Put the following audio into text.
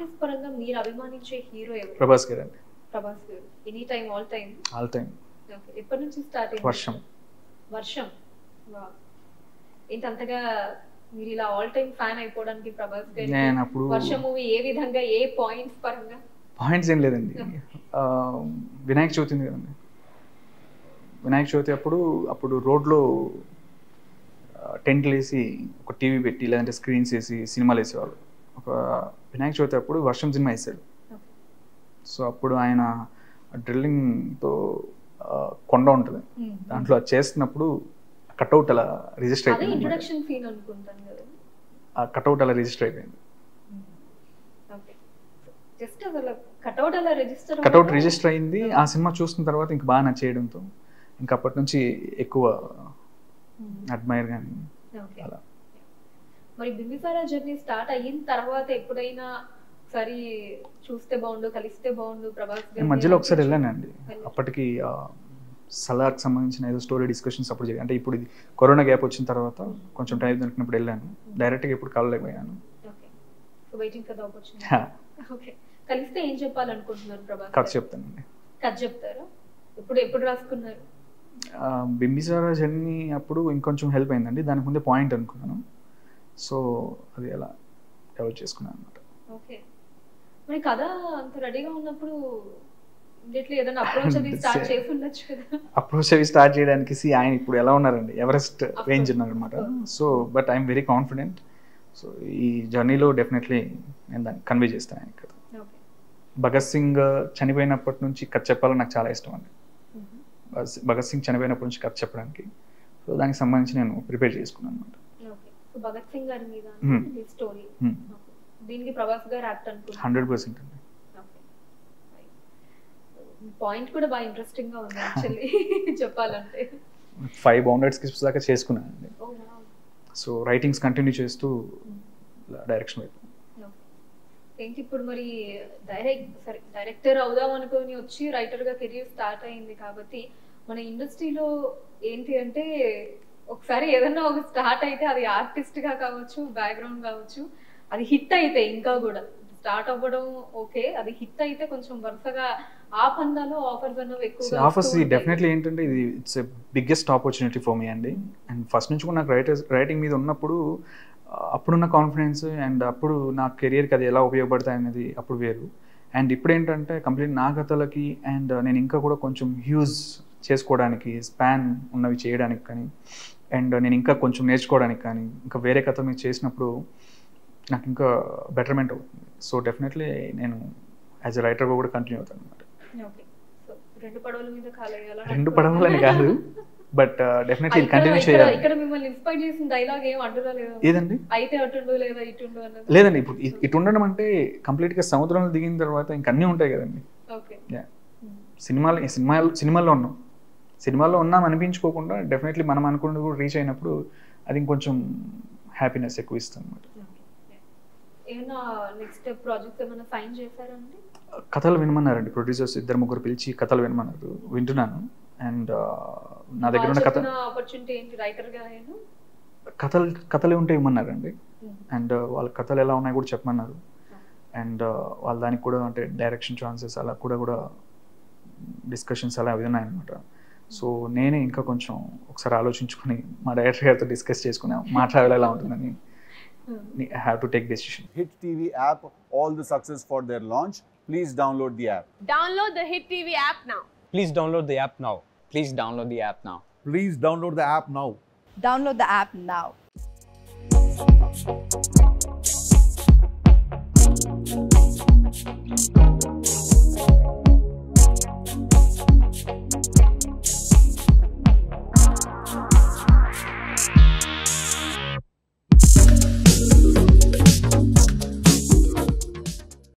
Artist పరంగా మీరు అభిమానించే హీరో ఎవరు ప్రభాస్ గారు అండి Prabhas garu any time all time all time okay ఎప్పటి నుంచి స్టార్ట్ అయింది వర్షం. వర్షం Wow. ఏంటి అంతగా మీరు ఇలా ఆల్ టైం ఫ్యాన్ అయిపోవడానికి ప్రభాస్ గారి నేను అప్పుడు వర్షం మూవీ ఏ విధంగా ఏ పాయింట్స్ పరంగా పాయింట్స్ ఏం లేదండి ఆ, వినాయక చవితి ఉంది కదండి వినాయక చవితి అప్పుడు అప్పుడు రోడ్లో టెంట్లు వేసి ఒక టీవీ పెట్టి లేదంటే స్క్రీన్స్ వేసి సినిమాలు వేసేవాళ్ళు ఒక వినాయక చవితి అప్పుడు వర్షం సినిమా వేసాడు సో అప్పుడు ఆయన డ్రిల్లింగ్తో కొండ ఉంటుంది దాంట్లో అది చేస్తున్నప్పుడు కట్అవుట్ అలా రిజిస్టర్ అదే అయిపోయింది అన్నమాట. ఇంట్రొడక్షన్ సీన్ అనుకుంటాను కదా ఆ కట్అవుట్ అలా రిజిస్టర్ అయిపోయింది ఓకే జస్ట్ అసలు కట్అవుట్ అలా రిజిస్టర్ కట్అవుట్ రిజిస్టర్ అయింది ఆ సినిమా చూసిన తర్వాత ఇంక బాగా నచ్చేయడంతో ఇంకా అప్పటి నుంచి ఎక్కువ అడ్మైర్ కానీ ఓకే అలా మరి బింబిసారా జర్నీ స్టార్ట్ అయిన తర్వాత ఎప్పుడైనా ఒకసారి చూస్తే బాగుండు కలిస్తే బాగుండు ప్రభాస్ నేను గారిని మధ్యలో ఒకసారి అనిపించిందా? వెళ్ళానండి వెళ్ళారు. అప్పటికి ఆ, సలార్కి సంబంధించిన ఏదో స్టోరీ డిస్కషన్స్ అప్పుడు జరిగాయి అంటే ఇప్పుడు ఇది కరోనా గ్యాప్ వచ్చిన తర్వాత కొంచెం టైం దొరికినప్పుడు వెళ్ళాను డైరెక్ట్గా ఇప్పుడు కలవలేకపోయాను ఓకే సో వెయిటింగ్ కదా ఆపర్చునిటీ హా, ఓకే కలిస్తే ఏం చెప్పాలనుకుంటున్నారు ప్రభాస్ కథ గారు? చెప్తానండి కథ చెప్తారా ఇప్పుడు ఎప్పుడు రాసుకున్నారు ఆ, బింబిసారా జర్నీ అప్పుడు ఇంకొంచెం హెల్ప్ అయిందండి దానికి ముందే పాయింట్ అనుకున్నాను సో అది అలా డెవలప్ చేసుకున్నాను అనమాట ఓకే మరి కథ అంత రెడీగా ఉన్నప్పుడు ఇమ్మీడియట్లీ ఏదైనా అప్రోచ్ అది స్టార్ట్ చేసి ఉండొచ్చు కదా అప్రోచ్ అవి స్టార్ట్ చేయడానికి see, ఆయన ఇప్పుడు ఎలా ఉన్నారండి ఎవరెస్ట్ Of రేంజ్ course. ఉన్నారు అనమాట so but I'm very confident so ఈ జర్నీలో డెఫినెట్లీ నేను దాన్ని కన్వే చేస్తాను ఆయన కదా ఓకే భగత్ సింగ్ చనిపోయినప్పటి నుంచి కథ చెప్పాలని నాకు చాలా ఇష్టం అండి భగత్ భగత్ సింగ్ చనిపోయినప్పటి నుంచి కథ చెప్పడానికి సో దానికి సంబంధించి నేను ప్రిపేర్ చేసుకున్నాను అనమాట ఓకే సో భగత్ సింగ్ గారి మీద Hmm. Story Hmm. దీనికి ప్రభాస్ గారు యాక్ట్ అనుకుంటున్నారు హండ్రెడ్ పర్సెంట్ అండి పాయింట్ కూడా బాగా ఇంట్రెస్టింగ్ గా ఉంది యాక్చువల్లీ చెప్పాలంటే ఫైవ్ బౌండెడ్ స్కిప్స్ దాకా చేసుకున్నాను అండి Oh, wow. So writings continue చేస్తూ డైరెక్షన్ వైపు Okay. ఏంటి ఇప్పుడు మరి డైరెక్ట్ సరే డైరెక్టర్ అవుదాం అనుకొని వచ్చి రైటర్ గా కెరీర్ స్టార్ట్ అయింది కాబట్టి మన ఇండస్ట్రీలో ఏంటి అంటే ఒకసారి ఏదన్నా ఒక స్టార్ట్ అయితే అది ఆర్టిస్ట్ గా కావచ్చు బ్యాక్గ్రౌండ్ కావచ్చు అది హిట్ అయితే ఇంకా కూడా స్టార్ట్ అవ్వడం ఓకే అది హిట్ అయితే కొంచెం వరుసగా ఆ పందాలో ఆఫర్స్ అన్నవి ఎక్కువ ఆఫర్స్ డెఫినెట్లీ ఏంటంటే ఇది it's a biggest opportunity for me అండి అండ్ ఫస్ట్ నుంచి కూడా నాకు రైటర్స్ రైటింగ్ మీద ఉన్నప్పుడు ఆ, అప్పుడున్న కాన్ఫిడెన్స్ అండ్ అప్పుడు నా కెరియర్కి అది ఎలా ఉపయోగపడతాయి అనేది అప్పుడు వేరు అండ్ ఇప్పుడు ఏంటంటే కంప్లీట్ నా కథలకి అండ్ నేను ఇంకా కూడా కొంచెం హ్యూజ్ చేసుకోవడానికి స్పాన్ ఉన్నవి చేయడానికి కానీ అండ్ నేను ఇంకా కొంచెం నేర్చుకోవడానికి కానీ ఇంకా వేరే కథ మీద చేసినప్పుడు నాకు ఇంకా బెటర్మెంట్ అవుతుంది సో డెఫినెట్లీ నేను యాజ్ ఎ రైటర్గా కూడా కంటిన్యూ అవుతాను అనమాట ఓకే సో రెండు పడవల మీద కాలేయాలని రెండు పడవలని కాదు బట్ డెఫినెట్లీ ఇక్కడ- కంటిన్యూ ఇక్కడ- చేయాలి ఇక్కడ మిమ్మల్ని ఇన్స్పైర్ చేసిన డైలాగ్ ఏం అంటున్నా లేదా ఏదండి అయితే అటుండు లేదా ఇటుండు అన్నది లేదండి ఇప్పుడు ఇ- ఇటు ఉండడం అంటే కంప్లీట్గా సముద్రంలో దిగిన తర్వాత ఇంక అన్నీ ఉంటాయి కదండి ఓకే Yeah. సినిమాలు సినిమా సినిమాల్లో ఉన్నాం సినిమాల్లో ఉన్నాం అనిపించుకోకుండా డెఫినెట్లీ మనం అనుకున్నది కూడా రీచ్ అయినప్పుడు అది ఇంకొంచెం హ్యాపీనెస్ ఎక్కువ ఇస్తుంది అనమాట ఏమైనా నెక్స్ట్ ప్రాజెక్ట్స్ ఏమైనా సైన్ చేశారండి కథలు వినమన్నారండి ప్రొడ్యూసర్స్ ఇద్దరు ముగ్గురు పిలిచి కథలు వినమన్నారు వింటున్నాను అండ్ నా దగ్గర ఉన్న కథ ఆపర్చునిటీ ఏంటి రైటర్ గా నేను కథలు కథలు ఉంటే ఇవ్వమన్నారండి అండ్ వాళ్ళ కథలు ఎలా ఉన్నాయి కూడా చెప్పమన్నారు అండ్ వాళ్ళ దానికి కూడా అంటే డైరెక్షన్ ఛాన్సెస్ అలా కూడా కూడా డిస్కషన్స్ అలా అవి ఉన్నాయన్నమాట సో నేనే ఇంకా కొంచెం ఒకసారి ఆలోచించుకొని మా డైరెక్టర్ గారితో డిస్కస్ చేసుకుని మా ట్రావెల్ ఎలా ఉంటుందని I have to take decision Hit TV app all the success for their launch. Please download the app. Download the Hit TV app now. Please download the app now. Please download the app now. Please download the app now. Download the app now.